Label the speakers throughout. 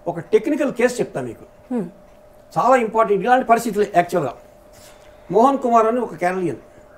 Speaker 1: ఒక technical case చెప్తాను మీకు చాలా ఇంపార్టెంట్ ఇలాంటి పరిస్థితులు యాక్చువల్గా మోహన్ కుమార్ అని ఒక Keralian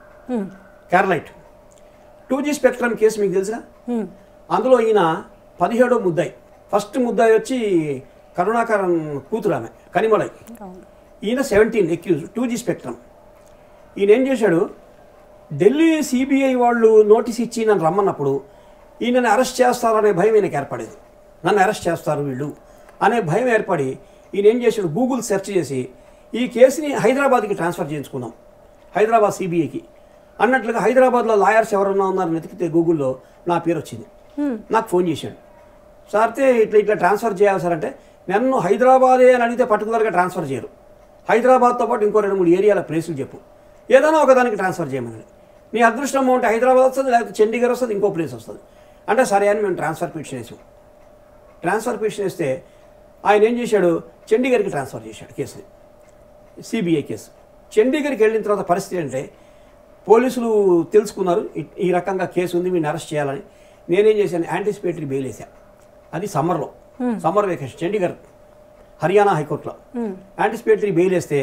Speaker 1: Keralite two G spectrum case మీకు తెలుసా అందులో ఈయన పదిహేడో ముద్దాయి ఫస్ట్ ముద్దాయి వచ్చి కరుణాకరన్ కూతురు ఆమె కనిమలై ఈయన seventeen accused two G spectrum ఈయన ఏం చేశాడు ఢిల్లీ సిబిఐ వాళ్ళు నోటీస్ ఇచ్చి నన్ను రమ్మన్నప్పుడు ఈయనని అరెస్ట్ చేస్తారనే భయం ఈయనకి ఏర్పడేది నన్ను అరెస్ట్ చేస్తారు వీళ్ళు అనే భయం ఏర్పడి ఈయన ఏం చేశాడు గూగుల్ సెర్చ్ చేసి ఈ కేసుని హైదరాబాద్కి ట్రాన్స్ఫర్ చేయించుకుందాం హైదరాబాద్ సిబిఐకి అన్నట్లుగా హైదరాబాద్లో లాయర్స్ ఎవరన్నా ఉన్నారని వెతికితే గూగుల్లో నా పేరు వచ్చింది నాకు ఫోన్ చేశాడు సార్తే ఇట్లా ఇట్లా ట్రాన్స్ఫర్ చేయాలి సార్ అంటే నన్ను హైదరాబాదే అని అడిగితే పర్టికులర్గా ట్రాన్స్ఫర్ చేయరు హైదరాబాద్తో పాటు ఇంకో రెండు మూడు ఏరియాల ప్లేసులు చెప్పు ఏదైనా ఒకదానికి ట్రాన్స్ఫర్ చేయమని నీ అదృష్టం ఉంటే హైదరాబాద్ వస్తుంది లేకపోతే చండీగఢ్ వస్తుంది ఇంకో ప్లేస్ వస్తుంది అంటే సరే అని మేము ట్రాన్స్ఫర్ పిటిషన్ వేసాం ట్రాన్స్ఫర్ పిటిషన్ వేస్తే ఆయన ఏం చేశాడు చండీగఢ్కి ట్రాన్స్ఫర్ చేశాడు కేసుని సిబిఐ కేసు చండీగఢ్కి వెళ్ళిన తర్వాత పరిస్థితి అంటే పోలీసులు తెలుసుకున్నారు ఇ- ఈ రకంగా కేసు ఉంది మీరు అరెస్ట్ చేయాలని నేనేం చేశాను యాంటిసిపేటరీ బెయిల్ వేసా అది సమ్మర్లో సమ్మర్ వెకేషన్ చండీగఢ్ హర్యానా హైకోర్టులో యాంటిసిపేటరీ బెయిల్ వేస్తే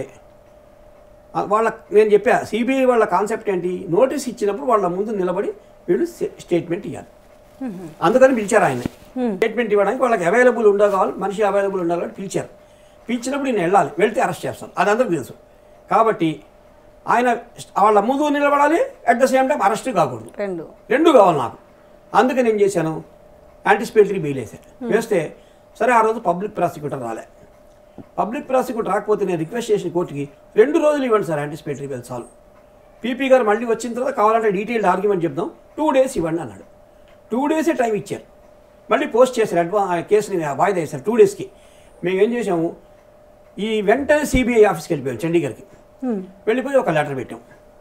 Speaker 1: ఆ, వాళ్ళ నేను చెప్పా సిబిఐ వాళ్ళ కాన్సెప్ట్ ఏంటి నోటీస్ ఇచ్చినప్పుడు వాళ్ళ ముందు నిలబడి వీళ్ళు స్టే- స్టేట్మెంట్ ఇవ్వాలి అందుకని పిలిచారు ఆయన స్టేట్మెంట్ ఇవ్వడానికి వాళ్ళకి అవైలబుల్ ఉండగాలి మనిషి అవైలబుల్ ఉండాలని పిలిచారు పిలిచినప్పుడు నేను వెళ్ళాలి వెళ్తే అరెస్ట్ చేస్తాను అది అందరికీ తెలుసు కాబట్టి ఆయన వాళ్ళ ముందు నిలబడాలి at the same time arrest కాకూడదు
Speaker 2: రెండు
Speaker 1: రెండు కావాలి నాకు అందుకని ఏం చేశాను యాంటిసిపేటరీ బెయిల్ వేసాను వేస్తే సరే ఆ రోజు పబ్లిక్ ప్రాసిక్యూటర్ రాలే పబ్లిక్ ప్రాసిక్యూటర్ రాకపోతే నేను రిక్వెస్ట్ చేసిన కోర్టుకి రెండు రోజులు ఇవ్వండి సార్ యాంటిసిపేటరీ బెయిల్ చాలు పీపీ గారు మళ్ళీ వచ్చిన తర్వాత కావాలంటే డీటెయిల్డ్ ఆర్గ్యుమెంట్ చెప్దాం టూ డేస్ ఇవ్వండి అన్నాడు టూ డేసే టైం ఇచ్చారు మళ్ళీ పోస్ట్ చేశారు అడ్వా ఆ కేసుని వాయిదా వేశారు టూ డేస్కి మేము ఏం చేసాము ఈ వెంటనే సిబిఐ ఆఫీస్కి వెళ్ళిపోయాం చండీగఢ్కి వెళ్ళిపోయి ఒక లెటర్ పెట్టాం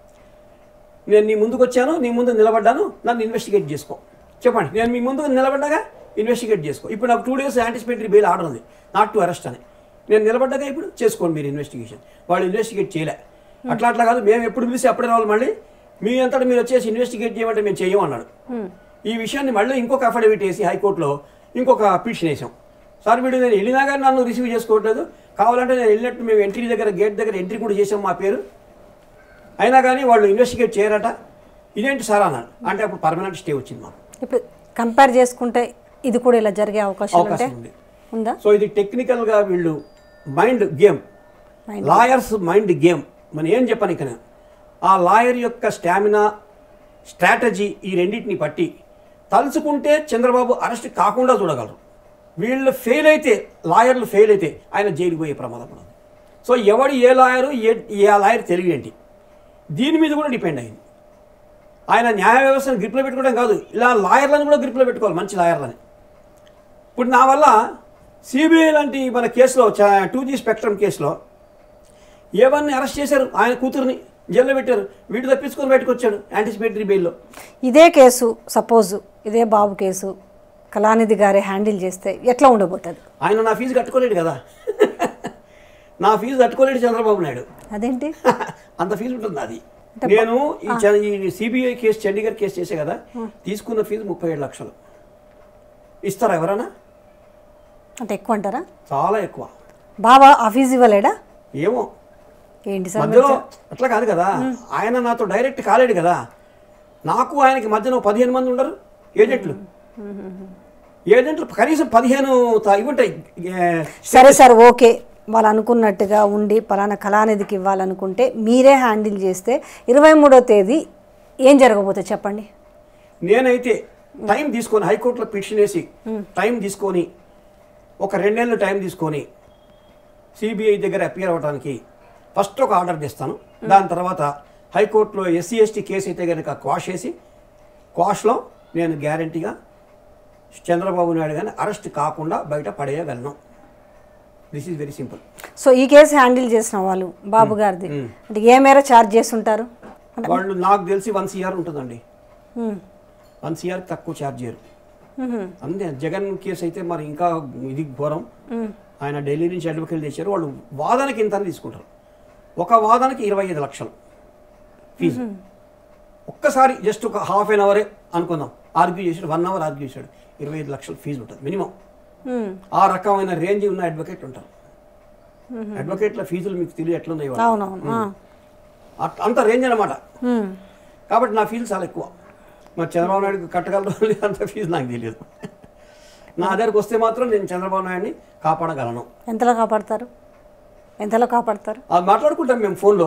Speaker 1: నేను నీ ముందుకు వచ్చాను నీ ముందు నిలబడ్డాను నన్ను ఇన్వెస్టిగేట్ చేసుకో చెప్పండి నేను మీ ముందు నిలబడ్డాగా ఇన్వెస్టిగేట్ చేసుకో ఇప్పుడు నాకు two days anticipatory bail order ఉంది నాట్ టు అరెస్ట్ అని నేను నిలబడ్డాగా ఇప్పుడు చేసుకోండి మీరు ఇన్వెస్టిగేషన్ వాళ్ళు ఇన్వెస్టిగేట్ చేయలే అట్లా అట్లా కాదు మేము ఎప్పుడు పిలిచి అప్పుడే రావాలి మళ్ళీ మీ అంతటా మీరు వచ్చేసి ఇన్వెస్టిగేట్ చేయమంటే మేము చెయ్యం అన్నాడు ఈ విషయాన్ని మళ్ళీ ఇంకొక అఫిడవిట్ వేసి హైకోర్టులో ఇంకొక పిటిషన్ వేసాం సార్ వీడు నేను వెళ్ళినా కానీ నన్ను రిసీవ్ చేసుకోవట్లేదు కావాలంటే నేను వెళ్ళినట్టు మేము ఎంట్రీ దగ్గర గేట్ దగ్గర ఎంట్రీ కూడా చేసాం మా పేరు అయినా కానీ వాళ్ళు ఇన్వెస్టిగేట్ చేయరట ఇదేంటి సార్ అన్నాడు అంటే అప్పుడు పర్మనెంట్ స్టే వచ్చింది మాకు
Speaker 2: ఇప్పుడు కంపేర్ చేసుకుంటే ఇది కూడా ఇలా జరిగే అవకాశాలు ఉంటే
Speaker 1: అవకాశం ఉంది
Speaker 2: ఉందా
Speaker 1: సో ఇది టెక్నికల్గా వీళ్ళు mind game
Speaker 2: Mind
Speaker 1: lawyers mind game మనం ఏం చెప్పను ఇక నేను. ఆ లాయర్ యొక్క స్టామినా స్ట్రాటజీ ఈ రెండింటిని బట్టి తలుచుకుంటే చంద్రబాబు అరెస్ట్ కాకుండా చూడగలరు వీళ్ళు ఫెయిల్ అయితే లాయర్లు ఫెయిల్ అయితే ఆయన జైలుకు పోయే ప్రమాదం కూడా ఉంది సో ఎవడు ఏ లాయరు ఏ ఏ లాయర్ తెలివి ఏంటి దీని మీద కూడా డిపెండ్ అయింది ఆయన న్యాయ వ్యవస్థను గ్రిప్లో పెట్టుకోవడం కాదు ఇలా లాయర్లను కూడా గ్రిప్లో పెట్టుకోవాలి మంచి లాయర్లని ఇప్పుడు నా వల్ల సిబిఐ లాంటి మన కేసులో టూ జీ స్పెక్ట్రమ్ కేసులో ఏవన్నీ అరెస్ట్ చేశారు ఆయన కూతురుని జైల్లో పెట్టారు వీడు తప్పించుకొని బయటకు వచ్చాడు యాంటిసిపేటరీ బెయిల్లో
Speaker 2: ఇదే కేసు సపోజ్ ఇదే బాబు కేసు కళానిధి గారే హ్యాండిల్ చేస్తే ఎట్లా ఉండబోతుంది
Speaker 1: ఆయన నా ఫీజు కట్టుకోలేడు కదా నా ఫీజు కట్టుకోలేడు చంద్రబాబు నాయుడు
Speaker 2: అదేంటి
Speaker 1: అంత ఫీజు ఉంటుంది అది నేను ఈ చ- ఈ సిబిఐ కేసు చండీగఢ్ కేసు చేసే కదా తీసుకున్న ఫీజు ముప్పై ఏడు లక్షలు ఇస్తారా ఎవరైనా
Speaker 2: అంటే ఎక్కువ అంటారా
Speaker 1: చాలా ఎక్కువ
Speaker 2: బాబా ఆ ఫీజు ఇవ్వలేడా
Speaker 1: ఏమో
Speaker 2: ఏంటి సార్
Speaker 1: మధ్యలో అట్లా కాదు కదా ఆయన నాతో డైరెక్ట్ కాలేడు కదా నాకు ఆయనకి మధ్యన ఓ పదిహేను మంది ఉండరు ఏజెంట్లు ఏజెంట్లు కనీసం పదిహేను త- ఇవి ఉంటాయి ఏ,
Speaker 2: సరే సార్ ఓకే వాళ్ళు అనుకున్నట్టుగా ఉండి పలానా కళానిధికి ఇవ్వాలనుకుంటే మీరే హ్యాండిల్ చేస్తే ఇరవై మూడో తేదీ ఏం జరగబోతుంది చెప్పండి
Speaker 1: నేనైతే టైం తీసుకొని హైకోర్టులో పిటిషన్ వేసి టైం తీసుకొని ఒక రెండేళ్ళు టైం తీసుకొని సిబిఐ దగ్గర అపియర్ అవ్వడానికి ఫస్ట్ ఒక ఆర్డర్ తెస్తాను దాని తర్వాత హైకోర్టులో ఎస్సీ ఎస్టీ కేసు అయితే కనుక క్వాష్ చేసి క్వాష్లో నేను గ్యారంటీగా చంద్రబాబు నాయుడు గారిని అరెస్ట్ కాకుండా బయట పడేయగలను this is very simple
Speaker 2: so ఈ కేసు హ్యాండిల్ చేసిన వాళ్ళు బాబు గారిది అంటే ఏ మేర ఛార్జ్ చేస్తుంటారు
Speaker 1: వాళ్ళు నాకు తెలిసి వన్ సిఆర్ ఉంటుందండి
Speaker 2: మ్మ్.
Speaker 1: వన్ సిఆర్ తక్కువ ఛార్జ్ చేయరు
Speaker 2: మ్మ్.
Speaker 1: అంతే జగన్ కేసు అయితే మరి ఇంకా ఇది ఘోరం ఆయన ఢిల్లీ నుంచి అడ్వకేట్ తెచ్చారు వాళ్ళు వాదనకి ఇంత అని తీసుకుంటారు ఒక వాదనకి ఇరవై ఐదు లక్షలు ఫీజు ఒక్కసారి జస్ట్ ఒక హాఫ్ అన్ అవరే అనుకుందాం ఆర్గ్యూ చేసాడు వన్ అవర్ ఆర్గ్యూ చేశాడు ఇరవై ఐదు లక్షలు ఫీజు ఉంటుంది మినిమం
Speaker 2: మ్మ్.
Speaker 1: ఆ రకమైన రేంజ్ ఉన్న అడ్వకేట్ ఉంటారు అడ్వకేట్ల ఫీజులు మీకు తెలియ ఎట్లున్నాయి వాళ్ళు.
Speaker 2: అవునవును ఆ.
Speaker 1: అట్- అంత రేంజ్ అనమాట
Speaker 2: మ్మ్.
Speaker 1: కాబట్టి నా ఫీజు చాలా ఎక్కువ మరి చంద్రబాబు నాయుడుకి కట్టగలరు లేదు అంత ఫీజు నాకు తెలియదు నా దగ్గరకు వస్తే మాత్రం నేను చంద్రబాబు నాయుడిని కాపాడగలను
Speaker 2: ఎంతలో కాపాడతారు ఎంతలో కాపాడతారు
Speaker 1: అది మాట్లాడుకుంటాం మేము ఫోన్లో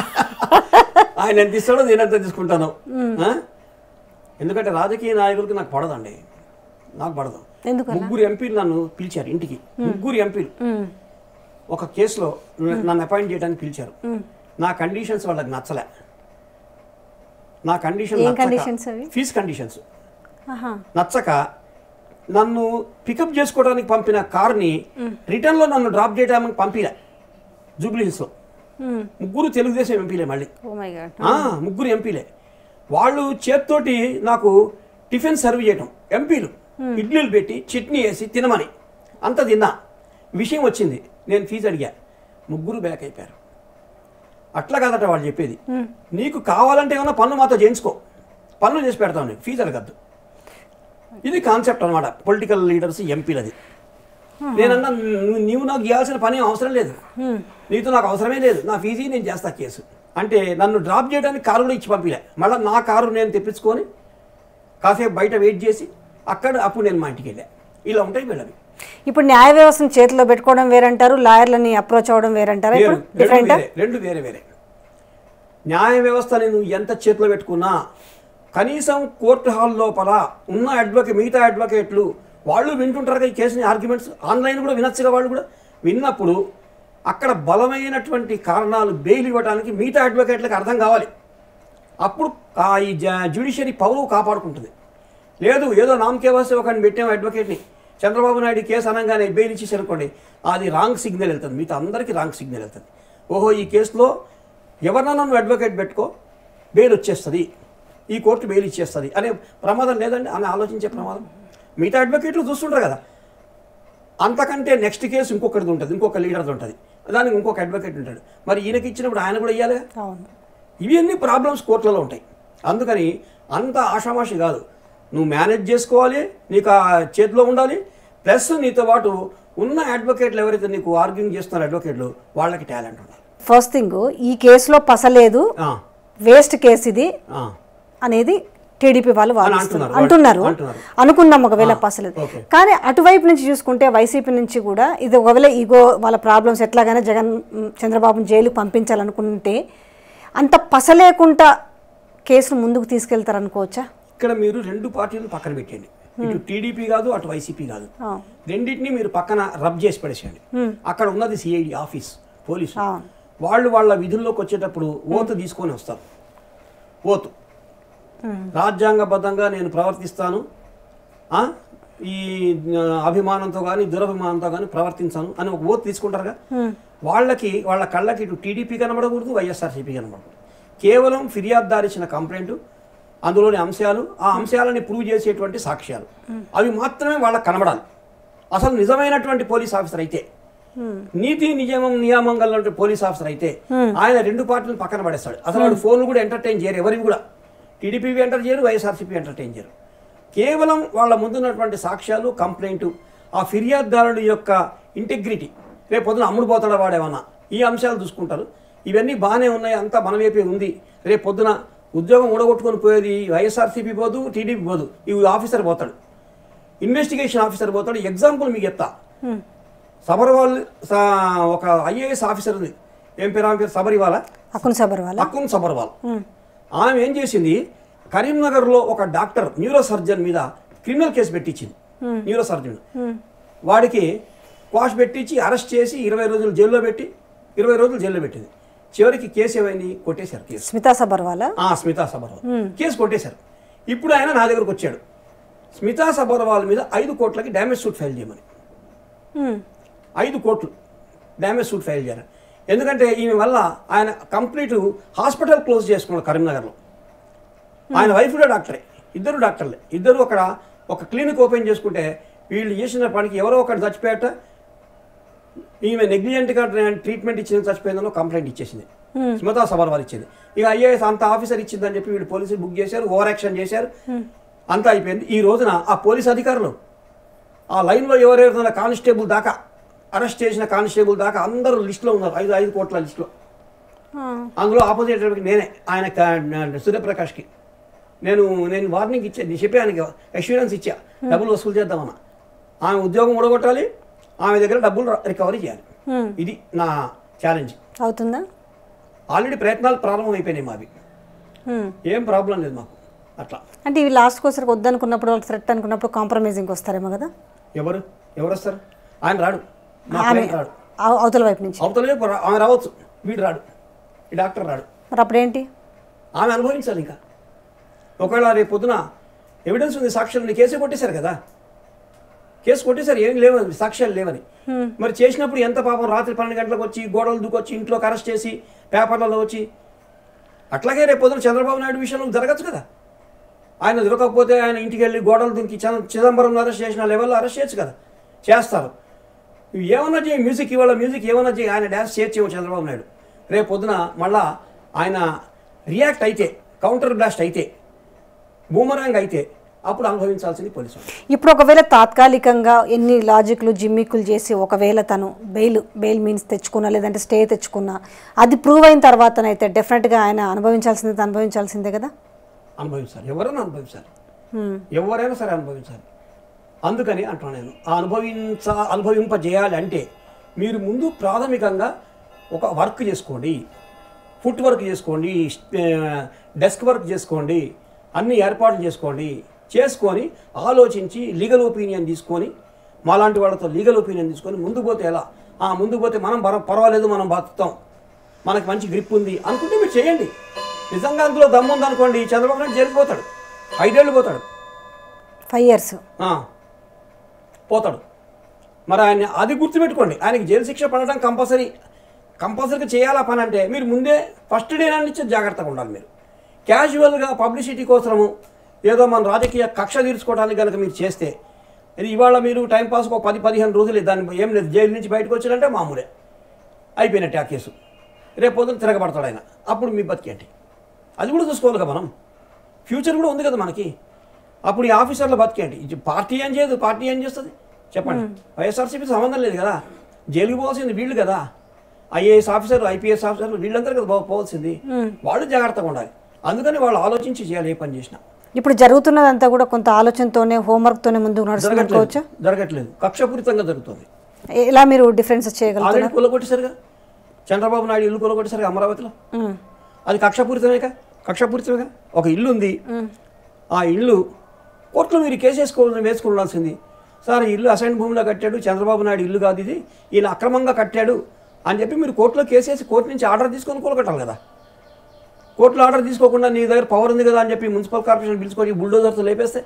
Speaker 1: ఆయన ఎంత ఇస్తాడో నేను ఎంత తీసుకుంటాను ఆ? ఎందుకంటే రాజకీయ నాయకులకి నాకు పడదండి నాకు పడదు
Speaker 2: ఎందుకలా
Speaker 1: ముగ్గురు ఎంపీలు నన్ను పిలిచారు ఇంటికి ముగ్గురు ఎంపీలు
Speaker 2: మ్మ్.
Speaker 1: ఒక కేసులో నన్ను అపాయింట్ చేయడానికి పిలిచారు నా కండిషన్స్ వాళ్ళకి నచ్చలే నా కండిషన్
Speaker 2: ఏం conditions అవి?
Speaker 1: ఫీజ్ కండిషన్స్
Speaker 2: ఆహా.
Speaker 1: నచ్చక నన్ను పికప్ చేసుకోవడానికి పంపిన కార్ని రిటర్న్లో నన్ను డ్రాప్ చేయడానికి పంపిలే జూబ్లీ హిల్స్లో
Speaker 2: మ్మ్.
Speaker 1: ముగ్గురు తెలుగుదేశం ఎంపీలే మళ్ళీ
Speaker 2: ఓ మై గాడ్
Speaker 1: ఆ, ముగ్గురు ఎంపీలే వాళ్ళు చేత్తోటి నాకు టిఫిన్ సర్వ్ చేయటం ఎంపీలు ఇడ్లీలు పెట్టి చట్నీ వేసి తినమని అంత తిన్నా విషయం వచ్చింది నేను ఫీజు అడిగా ముగ్గురు బ్యాక్ అయిపోయారు అట్లా కాదట వాళ్ళు చెప్పేది నీకు కావాలంటే ఏమన్నా పన్ను మాతో చేయించుకో పన్ను చేసి పెడతాను నీకు ఫీజు అడగద్దు ఇది కాన్సెప్ట్ అనమాట పొలిటికల్ లీడర్స్ ఎంపీలది నేనన్నా "నువ్వు- నీవు నాకు చేయాల్సిన పని అవసరం లేదు నీతో నాకు అవసరమే లేదు నా ఫీజు నేను చేస్తా కేసు అంటే నన్ను డ్రాప్ చేయడానికి కారు కూడా ఇచ్చి పంపిలే మళ్ళీ నా కారు నేను తెప్పించుకొని కాసేపు బయట వెయిట్ చేసి అక్కడ అప్పుడు నేను మా ఇంటికి వెళ్ళా ఇలా ఉంటాయి వీళ్ళవి
Speaker 2: ఇప్పుడు న్యాయ వ్యవస్థను చేతిలో పెట్టుకోవడం వేరంటారు లాయర్లని అప్రోచ్ అవ్వడం వేరంటారా
Speaker 1: వేరు.
Speaker 2: ఇప్పుడు
Speaker 1: రెండు
Speaker 2: డిఫరెంటా
Speaker 1: వేరే రెండు వేరే వేరే న్యాయ వ్యవస్థని నువ్వు ఎంత చేతిలో పెట్టుకున్నా కనీసం కోర్టు హాల్ లోపల ఉన్న అడ్వకేట్ మిగతా అడ్వకేట్లు వాళ్ళు వింటుంటారు కదా ఈ కేసుని ఆర్గ్యుమెంట్స్ ఆన్లైన్ కూడా వినొచ్చుగా వాళ్ళు కూడా విన్నప్పుడు అక్కడ బలమైనటువంటి కారణాలు బెయిల్ ఇవ్వడానికి మిగతా అడ్వకేట్లకు అర్థం కావాలి అప్పుడు ఆ ఈ జ్యుడిషియరీ పవర్ కాపాడుకుంటుంది లేదు ఏదో నామకే వస్తే ఒకరిని పెట్టాం అడ్వకేట్ని చంద్రబాబు నాయుడు కేసు అనగానే బెయిల్ ఇచ్చేసి అనుకోండి అది రాంగ్ సిగ్నల్ వెళ్తుంది మీతో అందరికీ రాంగ్ సిగ్నల్ వెళ్తుంది ఓహో ఈ కేసులో ఎవరినైనా నువ్వు అడ్వకేట్ పెట్టుకో బెయిల్ వచ్చేస్తుంది ఈ కోర్టు బెయిల్ ఇచ్చేస్తుంది అనే ప్రమాదం లేదండి అని ఆలోచించే ప్రమాదం మిగతా అడ్వకేట్లు చూస్తుంటారు కదా అంతకంటే నెక్స్ట్ కేసు ఇంకొకరిది ఉంటుంది ఇంకొక లీడర్ది ఉంటుంది దానికి ఇంకొక అడ్వకేట్ ఉంటాడు మరి ఈయనకి ఇచ్చినప్పుడు ఆయన కూడా ఇవ్వాలి
Speaker 2: అవును
Speaker 1: ఇవన్నీ ప్రాబ్లమ్స్ కోర్టులలో ఉంటాయి అందుకని అంత ఆషామాషి కాదు నువ్వు మేనేజ్ చేసుకోవాలి నీకు ఆ చేతిలో ఉండాలి ప్లస్ నీతో పాటు ఉన్న అడ్వకేట్లు ఎవరైతే నీకు ఆర్గ్యూయింగ్ చేస్తున్నారు అడ్వకేట్లు వాళ్ళకి టాలెంట్ ఉండాలి
Speaker 2: ఫస్ట్ థింగ్ ఈ కేసులో పసలేదు
Speaker 1: ఆ,
Speaker 2: వేస్ట్ కేసు ఇది
Speaker 1: ఆ,
Speaker 2: అనేది టీడీపీ వాళ్ళు వాదిస్తున్నారు
Speaker 1: అంటున్నారు.
Speaker 2: అంటున్నారు
Speaker 1: అంటున్నారు.
Speaker 2: అనుకుందాం ఒకవేళ పసలేదు
Speaker 1: ఓకే.
Speaker 2: కానీ అటువైపు నుంచి చూసుకుంటే వైసీపీ నుంచి కూడా ఇది ఒకవేళ ఈగో వాళ్ళ ప్రాబ్లమ్స్ ఎట్లాగైనా జగన్ మ్, చంద్రబాబును జైలు పంపించాలనుకుంటే అంత పసలేకుండా కేసును ముందుకు తీసుకెళ్తారనుకోవచ్చా
Speaker 1: ఇక్కడ మీరు రెండు పార్టీలు పక్కన పెట్టండి ఇటు టీడీపీ కాదు అటు వైసీపీ కాదు
Speaker 2: ఆ,
Speaker 1: రెండింటిని మీరు పక్కన రబ్ చేసి పడేసేయండి అక్కడ ఉన్నది సిఐడి ఆఫీస్ పోలీసు
Speaker 2: ఆ.
Speaker 1: వాళ్ళు వాళ్ళ విధుల్లోకి వచ్చేటప్పుడు ఓతు తీసుకొని వస్తారు ఓతు రాజ్యాంగబద్ధంగా నేను ప్రవర్తిస్తాను ఆ? ఈ ఆ, అభిమానంతో కానీ దురభిమానంతో కానీ ప్రవర్తించాను అని ఒక ఓతు తీసుకుంటారుగా వాళ్ళకి వాళ్ళ కళ్ళకి ఇటు టీడీపీ కనబడకూడదు వైఎస్ఆర్సీపీ కనబడకూడదు కేవలం ఫిర్యాదుదారు ఇచ్చిన కంప్లైంట్ అందులోని అంశాలు ఆ అంశాలని ప్రూవ్ చేసేటువంటి సాక్ష్యాలు అవి మాత్రమే వాళ్ళకి కనబడాలి అసలు నిజమైనటువంటి పోలీస్ ఆఫీసర్ అయితే నీతి నియమం నియామం గల పోలీస్ ఆఫీసర్ అయితే ఆయన రెండు పార్టీలు పక్కన పడేస్తాడు అసలు వాడు ఫోన్లు కూడా ఎంటర్టైన్ చేయరు ఎవరివి కూడా టీడీపీ ఎంటర్ చేయరు వైఎస్ఆర్సీపీ ఎంటర్టైన్ చేయరు కేవలం వాళ్ళ ముందున్నటువంటి సాక్ష్యాలు కంప్లైంట్ ఆ ఫిర్యాదుదారుడి యొక్క ఇంటిగ్రిటీ రేపు పొద్దున అమ్ముడు పోతాడా వాడేమన్నా ఈ అంశాలు చూసుకుంటారు ఇవన్నీ బాగానే ఉన్నాయి అంతా మన వైపే ఉంది రేపు పొద్దున ఉద్యోగం ఊడగొట్టుకొని పోయేది వైఎస్ఆర్సీపీ పోదు టీడీపీ పోదు ఈ ఆఫీసర్ పోతాడు ఇన్వెస్టిగేషన్ ఆఫీసర్ పోతాడు ఎగ్జాంపుల్ మీకు చెప్తా సబర్వాల్ స- ఒక ఐఏఎస్ ఆఫీసర్ ఉంది ఏం పేరు ఆమె పేరు సబరివాల
Speaker 2: అకున్ సబర్ వాళ్ళ
Speaker 1: అకున్ సబర్వాల్ ఆమె ఏం చేసింది కరీంనగర్లో ఒక డాక్టర్ న్యూరో సర్జన్ మీద క్రిమినల్ కేసు పెట్టించింది న్యూరో సర్జన్ వాడికి క్వాష్ పెట్టించి అరెస్ట్ చేసి ఇరవై రోజులు జైల్లో పెట్టి ఇరవై రోజులు జైల్లో పెట్టింది చివరికి కేసు ఏమైంది కొట్టేశారు కేసు
Speaker 2: స్మితా సబర్ వాళ్ళ
Speaker 1: ఆ స్మితా సబర్వాల్ కేసు కొట్టేశారు ఇప్పుడు ఆయన నా దగ్గరకు వచ్చాడు స్మితా సబర్వాల్ మీద ఐదు కోట్లకి డ్యామేజ్ సూట్ ఫైల్ చేయమని ఐదు కోట్లు డ్యామేజ్ సూట్ ఫైల్ చేయాలి ఎందుకంటే ఈమె వల్ల ఆయన కంప్లీట్ హాస్పిటల్ క్లోజ్ చేసుకున్నాడు కరీంనగర్లో ఆయన వైఫ్ కూడా డాక్టరే ఇద్దరు డాక్టర్లే ఇద్దరు అక్కడ ఒక క్లినిక్ ఓపెన్ చేసుకుంటే వీళ్ళు చేసిన పనికి ఎవరో ఒకటి చచ్చిపోయాట ఈమె నెగ్లిజెంట్గా ట్రీట్మెంట్ ఇచ్చిన చచ్చిపోయిందని కంప్లైంట్ ఇచ్చేసింది స్మితా సబర్వాల్ ఇచ్చింది ఇక ఐఏఎస్ అంత ఆఫీసర్ ఇచ్చిందని చెప్పి వీళ్ళు పోలీసులు బుక్ చేశారు ఓవర్ యాక్షన్ చేశారు అంతా అయిపోయింది ఈ రోజున ఆ పోలీస్ అధికారులు ఆ లైన్లో ఎవరెవరున్న కానిస్టేబుల్ దాకా అరెస్ట్ చేసిన కానిస్టేబుల్ దాకా అందరూ లిస్టులో ఉన్నారు ఐదు ఐదు కోట్ల లిస్టులో
Speaker 2: ఆ,
Speaker 1: అందులో ఆపోజిట్ నేనే ఆయన క- సూర్యప్రకాష్కి నేను నేను వార్నింగ్ ఇచ్చా నేను చెప్పి ఆయనకి అష్యూరెన్స్ ఇచ్చా డబ్బులు వసూలు చేద్దామన్న ఆమె ఉద్యోగం ఊడగొట్టాలి ఆమె దగ్గర డబ్బులు రికవరీ చేయాలి
Speaker 2: హ్మ్.
Speaker 1: ఇది నా ఛాలెంజ్
Speaker 2: అవుతుందా
Speaker 1: ఆల్రెడీ ప్రయత్నాలు ప్రారంభం అయిపోయినాయి మావి
Speaker 2: హ్మ్.
Speaker 1: ఏం ప్రాబ్లం లేదు మాకు అట్లా
Speaker 2: అంటే ఇవి లాస్ట్కి వచ్చరికి వద్దనుకున్నప్పుడు వాళ్ళు థ్రెట్ అనుకున్నప్పుడు కాంప్రమైజింగ్ వస్తారేమో కదా
Speaker 1: ఎవరు ఎవరు వస్తారు ఆయన రాడు మా
Speaker 2: ఆమె
Speaker 1: client రాడు
Speaker 2: అవ- అవతల వైపు నుంచి
Speaker 1: అవతల వైపు రా- ఆమె రావచ్చు వీడు రాడు ఈ డాక్టర్ రాడు
Speaker 2: మరి అప్పుడేంటి
Speaker 1: ఆమె అనుభవించాలి ఇంకా ఒకవేళ రేపు పొద్దున ఎవిడెన్స్ ఉంది సాక్ష్యాలు ఉంది కేసు కొట్టేశారు కదా కేసు కొట్టేశారు ఏం లేవని సాక్ష్యాలు లేవని మరి చేసినప్పుడు ఎంత పాపం రాత్రి పన్నెండు గంటలకు వచ్చి గోడలు దూకొచ్చి ఇంట్లోకి అరెస్ట్ చేసి పేపర్లలో వచ్చి అట్లాగే రేపు పొద్దున చంద్రబాబు నాయుడు విషయంలో జరగచ్చు కదా ఆయన దొరకకపోతే ఆయన ఇంటికి వెళ్ళి గోడలు దుంకి చంద్ర చిదంబరం అరెస్ట్ చేసిన లెవెల్లో అరెస్ట్ చేయొచ్చు కదా చేస్తారు ఇవి ఏమన్నా చేయి మ్యూజిక్ ఇవాళ మ్యూజిక్ ఏమన్నా చేయి ఆయన డ్యాన్స్ చేయొచ్చేమో చంద్రబాబు నాయుడు రేపు పొద్దున మళ్ళా ఆయన రియాక్ట్ అయితే కౌంటర్ బ్లాస్ట్ అయితే బూమరాంగ్ అయితే అప్పుడు అనుభవించాల్సింది పోలీసు వాళ్ళు.
Speaker 2: ఇప్పుడు ఒకవేళ తాత్కాలికంగా ఎన్ని లాజిక్లు జిమ్మిక్కులు చేసి ఒకవేళ తను బెయిల్ బెయిల్ మీన్స్ తెచ్చుకున్నా లేదంటే స్టే తెచ్చుకున్నా అది ప్రూవ్ అయిన తర్వాతనైతే డెఫినెట్గా ఆయన అనుభవించాల్సిందే అనుభవించాల్సిందే కదా
Speaker 1: అనుభవించాలి ఎవరైనా అనుభవించాలి
Speaker 2: హ్మ్.
Speaker 1: ఎవరైనా సరే అనుభవించాలి అందుకని అంటున్నాను నేను ఆ అనుభవించ అనుభవింపజేయాలి అంటే మీరు ముందు ప్రాథమికంగా ఒక వర్క్ చేసుకోండి ఫుట్ వర్క్ చేసుకోండి డెస్క్ వర్క్ చేసుకోండి అన్ని ఏర్పాట్లు చేసుకోండి చేసుకొని ఆలోచించి లీగల్ ఒపీనియన్ తీసుకొని మాలాంటి వాళ్ళతో లీగల్ ఒపీనియన్ తీసుకొని ముందుకు పోతే ఎలా ఆ ముందుకు పోతే మనం పర- పర్వాలేదు మనం బతుకుతాం మనకి మంచి గ్రిప్ ఉంది అనుకుంటే మీరు చేయండి నిజంగా అందులో దమ్ము ఉందనుకోండి చంద్రబాబు నాయుడు జైలుకి పోతాడు ఐదేళ్ళు పోతాడు
Speaker 2: ఫైవ్ ఇయర్స్
Speaker 1: ఆ, పోతాడు మరి ఆయన అది గుర్తుపెట్టుకోండి ఆయనకి జైలు శిక్ష పడటం కంపల్సరీ కంపల్సరీగా చేయాలా పని అంటే మీరు ముందే ఫస్ట్ డే నుంచి జాగ్రత్తగా ఉండాలి మీరు క్యాజువల్గా పబ్లిసిటీ కోసము ఏదో మన రాజకీయ కక్ష తీర్చుకోవడానికి కనుక మీరు చేస్తే ఇది ఇవాళ మీరు టైంపాస్కి ఒక పది పదిహేను రోజులు దాన్ని ఏం లేదు జైలు నుంచి బయటకు వచ్చారంటే మామూలే అయిపోయినట్టే ఆ కేసు రేపు పొద్దున తిరగబడతాడు ఆయన అప్పుడు మీ బతికేంటి అది కూడా చూసుకోవాలి కదా మనం ఫ్యూచర్ కూడా ఉంది కదా మనకి అప్పుడు ఈ ఆఫీసర్ల బతికేంటి ఇది పార్టీ ఏం చేయదు పార్టీ ఏం చేస్తుంది చెప్పండి వైఎస్ఆర్సీపీ సంబంధం లేదు కదా జైలుకి పోవాల్సింది వీళ్ళు కదా ఐఏఎస్ ఆఫీసర్లు ఐపీఎస్ ఆఫీసర్లు వీళ్ళందరూ కదా పో- పోవాల్సింది వాళ్ళు జాగ్రత్తగా ఉండాలి అందుకని వాళ్ళు ఆలోచించి చేయాలి ఏ పని చేసినా
Speaker 2: ఇప్పుడు జరుగుతున్నదంతా కూడా కొంత ఆలోచనతోనే హోంవర్క్తోనే ముందుకు నడుస్తుంది
Speaker 1: జరగట్లేదు
Speaker 2: అనుకోవచ్చా
Speaker 1: జరగట్లేదు కక్షపూరితంగా జరుగుతుంది
Speaker 2: ఎలా మీరు డిఫరెన్స్ చేయగలుగుతారు
Speaker 1: ఆల్రెడీ కొలగొట్టేశారుగా చంద్రబాబు నాయుడు ఇల్లు కొలగొట్టేశారుగా అమరావతిలో
Speaker 2: మ్మ్.
Speaker 1: అది కక్షపూరితమేక కక్షపూరితమేగా ఒక ఇల్లు ఉంది ఆ ఇల్లు కోర్టులో మీరు కేసు వేసుకోవాలని వేసుకుండాల్సింది సార్ ఈ ఇల్లు అసైన్ భూమిలో కట్టాడు చంద్రబాబు నాయుడు ఇల్లు కాదు ఇది ఈయన అక్రమంగా కట్టాడు అని చెప్పి మీరు కోర్టులో కేసు వేసి కోర్టు నుంచి ఆర్డర్ తీసుకొని కూలగొట్టాలి కదా కోర్టులో ఆర్డర్ తీసుకోకుండా నీ దగ్గర పవర్ ఉంది కదా అని చెప్పి మున్సిపల్ కార్పొరేషన్ పిలుచుకొని బుల్డోజర్తో లేపేస్తే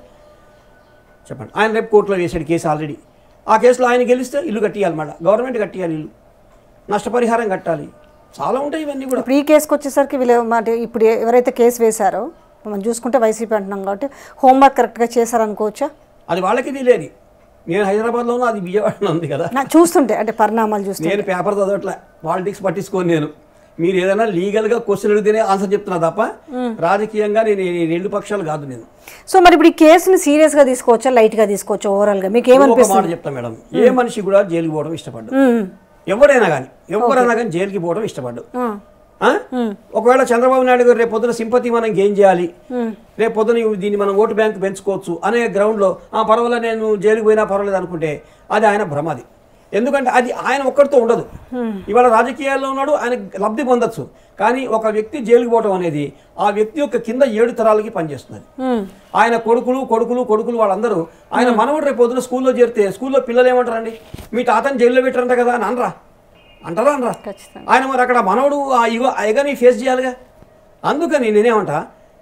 Speaker 1: చెప్పండి ఆయన రేపు కోర్టులో వేసాడు కేసు ఆల్రెడీ ఆ కేసులో ఆయన గెలిస్తే ఇల్లు కట్టియాలి మళ్ళీ గవర్నమెంట్ కట్టియాలి ఇల్లు నష్టపరిహారం కట్టాలి చాలా ఉంటాయి ఇవన్నీ కూడా
Speaker 2: ఇప్పుడు ఈ కేసుకి వచ్చేసరికి వీళ్ళు మాట ఇప్పుడు ఎవరైతే కేసు వేశారో మనం చూసుకుంటే వైసీపీ అంటున్నాం కాబట్టి హోంవర్క్ కరెక్ట్గా చేశారనుకోవచ్చా
Speaker 1: అది వాళ్ళకి తెలియదు నేను హైదరాబాద్లో ఉన్నా అది విజయవాడలో ఉంది కదా
Speaker 2: నా చూస్తుంటే అంటే పరిణామాలు చూస్తుంటే
Speaker 1: నేను పేపర్ చదవట్లే పాలిటిక్స్ పట్టించుకోను నేను మీరు ఏదైనా లీగల్గా క్వశ్చన్ అడిగితేనే ఆన్సర్ చెప్తున్నా తప్ప రాజకీయంగా నేను ఈ రెండు పక్షాలు కాదు నేను
Speaker 2: సో మరి ఇప్పుడు ఈ కేసుని సీరియస్గా తీసుకోవచ్చా లైట్గా తీసుకోవచ్చా ఓవరాల్గా మీకు
Speaker 1: ఒక
Speaker 2: ఏమనిపిస్తుంది
Speaker 1: మాట చెప్తా మేడం ఏ మనిషి కూడా జైలుకి పోవడం ఇష్టపడ్డు
Speaker 2: మ్మ్.
Speaker 1: ఎవరైనా కానీ ఎవరైనా కానీ జైలుకి పోవడం ఇష్టపడ్డు
Speaker 2: ఆ.
Speaker 1: ఆ? ఒకవేళ చంద్రబాబు నాయుడు గారు రేపు పొద్దున సింపతి మనం గెయిన్ చేయాలి రేపు పొద్దున ఇవి దీన్ని మనం ఓటు బ్యాంక్ పెంచుకోవచ్చు అనే గ్రౌండ్లో ఆ పర్వాలేదు నేను జైలుకి పోయినా పర్వాలేదు అనుకుంటే అది ఆయన భ్రమది ఎందుకంటే అది ఆయన ఒక్కడితో ఉండదు ఇవాళ రాజకీయాల్లో ఉన్నాడు ఆయన లబ్ధి పొందొచ్చు కానీ ఒక వ్యక్తి జైలుకి పోవడం అనేది ఆ వ్యక్తి యొక్క కింద ఏడు తరాలకి పనిచేస్తున్నది
Speaker 2: మ్మ్.
Speaker 1: ఆయన కొడుకులు కొడుకులు కొడుకులు వాళ్ళందరూ ఆయన మనవడు రేపు పొద్దున స్కూల్లో చేరితే స్కూల్లో పిల్లలు ఏమంటారండి మీ తాతని జైల్లో పెట్టారంట కదా అని అనరా అంటారా అనరా
Speaker 2: ఖచ్చితంగా
Speaker 1: ఆయన మరి అక్కడ మనవడు ఆ ఇగో అయ్యగాని ఫేస్ చేయాలిగా అందుకని నేనేమంటా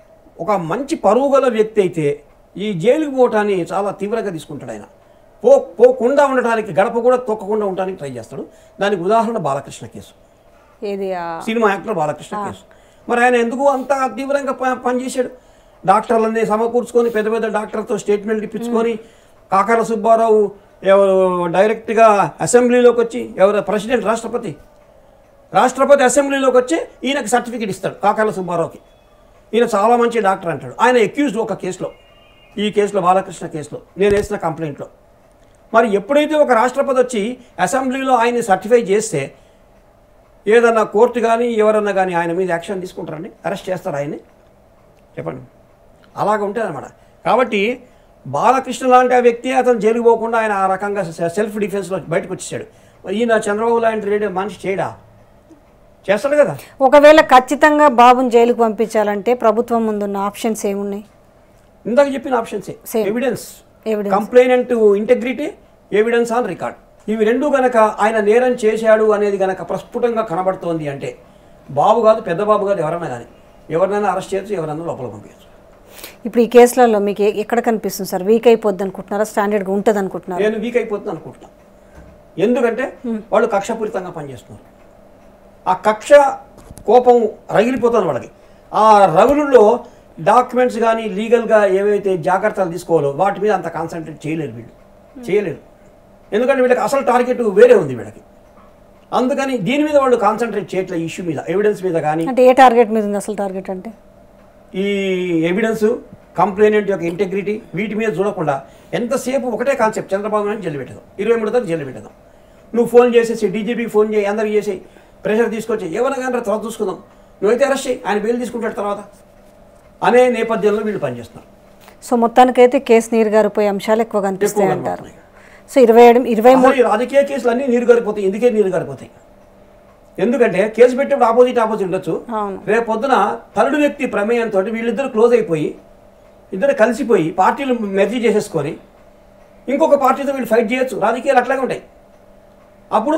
Speaker 1: ఒక మంచి పరువు గల వ్యక్తి అయితే ఈ జైలుకి పోవటాన్ని చాలా తీవ్రంగా తీసుకుంటాడు ఆయన పో పోకుండా ఉండటానికి గడప కూడా తొక్కకుండా ఉండటానికి ట్రై చేస్తాడు దానికి ఉదాహరణ బాలకృష్ణ కేసు
Speaker 2: ఏది ఆ,
Speaker 1: సినిమా యాక్టర్ బాలకృష్ణ కేసు మరి ఆయన ఎందుకు అంత తీవ్రంగా ప- పనిచేశాడు డాక్టర్లన్నీ సమకూర్చుకొని పెద్ద పెద్ద డాక్టర్తో స్టేట్మెంట్ ఇప్పించుకొని కాకర సుబ్బారావు ఎవరు డైరెక్ట్గా అసెంబ్లీలోకి వచ్చి ఎవరు ప్రెసిడెంట్ రాష్ట్రపతి రాష్ట్రపతి అసెంబ్లీలోకి వచ్చి ఈయనకి సర్టిఫికేట్ ఇస్తాడు కాకర్ల సుబ్బారావుకి ఈయన చాలా మంచి డాక్టర్ అంటాడు ఆయన ఎక్యూజ్డ్ ఒక కేసులో ఈ కేసులో బాలకృష్ణ కేసులో నేను వేసిన కంప్లైంట్లో మరి ఎప్పుడైతే ఒక రాష్ట్రపతి వచ్చి అసెంబ్లీలో ఆయన్ని సర్టిఫై చేస్తే ఏదన్నా కోర్టు కానీ ఎవరన్నా కానీ ఆయన మీద యాక్షన్ తీసుకుంటారండి అరెస్ట్ చేస్తారు ఆయన్ని చెప్పండి అలాగ ఉంటుంది అనమాట కాబట్టి బాలకృష్ణ లాంటి ఆ వ్యక్తి అతను జైలుకు పోకుండా ఆయన ఆ రకంగా సె- సెల్ఫ్ డిఫెన్స్లో బయటకు వచ్చేసాడు మరి ఈయన చంద్రబాబు లాంటి రేడియో మనిషి చేయడా చేస్తాడు కదా
Speaker 2: ఒకవేళ ఖచ్చితంగా బాబుని జైలుకు పంపించాలంటే ప్రభుత్వం ముందున్న ఆప్షన్స్ ఏమున్నాయి
Speaker 1: ఇందాక చెప్పిన ఆప్షన్సే
Speaker 2: Same.
Speaker 1: Evidence
Speaker 2: Evidence.
Speaker 1: Complainant integrity evidence on record ఇవి రెండు గనక ఆయన నేరం చేశాడు అనేది గనక ప్రస్ఫుటంగా కనబడుతోంది అంటే బాబు కాదు పెద్ద బాబు కాదు ఎవరైనా కానీ ఎవరినైనా అరెస్ట్ చేయొచ్చు ఎవరైనా లోపల పంపించచ్చు
Speaker 2: ఇప్పుడు ఈ కేసులలో మీకు ఏ- ఎక్కడ కనిపిస్తుంది సార్ వీక్ అయిపోద్ది అనుకుంటున్నారా స్టాండర్డ్గా ఉంటుంది అనుకుంటున్నారా
Speaker 1: నేను వీక్ అయిపోతుంది అనుకుంటున్నాను ఎందుకంటే వాళ్ళు కక్షపూరితంగా పనిచేస్తున్నారు ఆ కక్ష కోపం రగిలిపోతుంది వాళ్ళకి ఆ రగులుల్లో డాక్యుమెంట్స్ కానీ లీగల్గా ఏవైతే జాగ్రత్తలు తీసుకోవాలో వాటి మీద అంత కాన్సన్ట్రేట్ చేయలేరు వీళ్ళు చేయలేరు ఎందుకంటే వీళ్ళకి అసలు టార్గెట్ వేరే ఉంది వీళ్ళకి అందుకని దీని మీద వాళ్ళు కాన్సన్ట్రేట్ చేయట్లేదు ఇష్యూ మీద ఎవిడెన్స్ మీద కానీ
Speaker 2: అంటే ఏ టార్గెట్ మీద ఉంది అసలు టార్గెట్ అంటే
Speaker 1: ఈ ఎవిడెన్స్ కంప్లైనెంట్ యొక్క ఇంటెగ్రిటీ వీటి మీద చూడకుండా ఎంతసేపు ఒకటే కాన్సెప్ట్ చంద్రబాబు నాయుడు జైలు పెట్టదాం ఇరవై మూడు దాకా జైలు పెట్టదాం నువ్వు ఫోన్ చేసేసి డీజీపీకి ఫోన్ చేయి అందరికి చేసి ప్రెషర్ తీసుకొచ్చి ఎవరైనా కానీ రా, తర్వాత చూసుకుందాం నువ్వైతే అరెస్ట్ చేయి ఆయన బెయిల్ తీసుకుంటాడు తర్వాత అనే నేపథ్యంలో వీళ్ళు పనిచేస్తున్నారు
Speaker 2: సో మొత్తానికైతే కేసు నీరు గారిపోయే అంశాలు ఎక్కువ కనిపిస్తాయి
Speaker 1: ఎక్కువగా
Speaker 2: అంటారు
Speaker 1: కనపడుతున్నాయి.
Speaker 2: సో ఇరవై ఏడు ఇరవై మూడు
Speaker 1: అసలు ఈ రాజకీయ కేసులు అన్నీ నీరు గారిపోతాయి ఎందుకే నీరు గారిపోతాయి ఎందుకంటే కేసు పెట్టేప్పుడు ఆపోజిట్ ఆపోజిట్ ఉండొచ్చు
Speaker 2: అవును.
Speaker 1: రేపు పొద్దున తరుడు వ్యక్తి ప్రమేయంతో వీళ్ళిద్దరు క్లోజ్ అయిపోయి ఇద్దరు కలిసిపోయి పార్టీలు మెర్జీ చేసేసుకొని ఇంకొక పార్టీతో వీళ్ళు ఫైట్ చేయొచ్చు రాజకీయాలు అట్లాగే ఉంటాయి అప్పుడు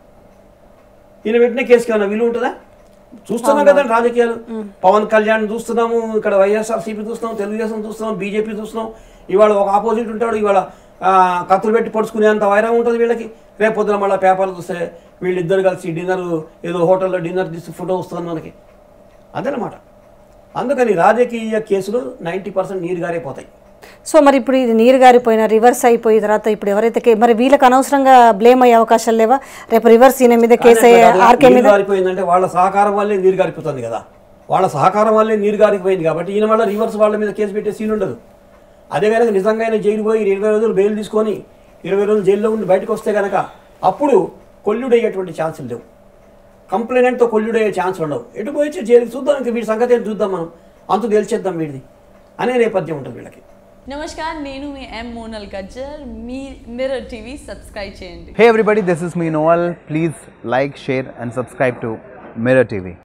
Speaker 1: ఈయన పెట్టిన కేసుకి ఏమైనా విలువ ఉంటుందా చూస్తున్నాం కదండి రాజకీయాలు పవన్ కళ్యాణ్ చూస్తున్నాము ఇక్కడ వైఎస్ఆర్సీపీ చూస్తున్నాం తెలుగుదేశం చూస్తున్నాం బీజేపీ చూస్తున్నాం ఇవాళ ఒక ఆపోజిట్ ఉంటాడు ఇవాళ ఆ, కత్తులు పెట్టి పొడుచుకునేంత వైరం ఉంటుంది వీళ్ళకి రేపు పొద్దున మళ్ళీ పేపర్లు చూస్తే వీళ్ళిద్దరు కలిసి డిన్నర్ ఏదో హోటల్లో డిన్నర్ తీసి ఫోటో వస్తుంది మనకి అదనమాట అందుకని రాజకీయ కేసులు నైంటీ పర్సెంట్ నీరు గారైపోతాయి
Speaker 2: సో మరి ఇప్పుడు ఇది నీరు గారిపోయిన రివర్స్ అయిపోయిన తర్వాత ఇప్పుడు ఎవరైతే కే- మరి వీళ్ళకి అనవసరంగా బ్లేమ్ అయ్యే అవకాశాలు లేవా రేపు రివర్స్ ఈయన మీద కేసు అయ్యే ఆర్కే
Speaker 1: నీరు
Speaker 2: మీద
Speaker 1: గారిపోయిందంటే వాళ్ళ సహకారం వల్లే నీరు గారిపోతుంది కదా వాళ్ళ సహకారం వల్లే నీరు గారిపోయింది కాబట్టి ఈయన వల్ల రివర్స్ వాళ్ళ మీద కేసు పెట్టే సీన్ ఉండదు అదే కనుక నిజంగా ఆయన జైలు పోయి ఇరవై రోజులు బెయిల్ తీసుకొని ఇరవై రోజులు జైల్లో ఉండి బయటకు వస్తే కనుక అప్పుడు కొల్లుడయ్యేటువంటి ఛాన్సులు లేవు కంప్లైనెంట్తో కొల్లుడయ్యే ఛాన్స్ ఉండవు ఎటు పోయి జైలుకి చూద్దాం ఇంకా వీడి సంగతి ఏంటి చూద్దాం మనం అంతు తేల్చేద్దాం వీడిది అనే నేపథ్యం ఉంటుంది వీళ్ళకి
Speaker 3: నమస్కార్ నేను మీ ఎం మోనల్ గజ్జర్ మీ మిర్రర్ టీవీ సబ్స్క్రైబ్ చేయండి
Speaker 4: Hey everybody, this is me Noel. Please like, share, and subscribe to Mirror TV.